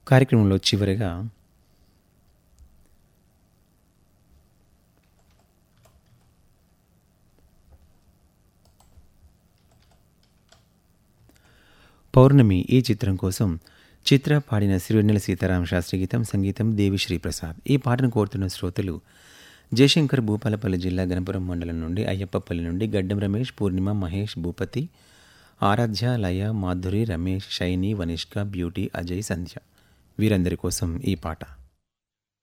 కార్యక్రమంలో చివరిగా పౌర్ణమి ఈ చిత్రం కోసం చిత్ర పాడిన సిరివెన్నెల సీతారామ శాస్త్రి గీతం సంగీతం దేవిశ్రీ ప్రసాద్ ఈ పాటను కోరుతున్న శ్రోతలు జయశంకర్ భూపాలపల్లి జిల్లా గణపురం మండలం నుండి అయ్యప్పపల్లి నుండి గడ్డం రమేష్ పూర్ణిమ మహేష్ భూపతి ఆరాధ్య లయ మాధురి రమేష్ షైని వనిష్క బ్యూటీ అజయ్ సంధ్య వీరందరి కోసం ఈ పాట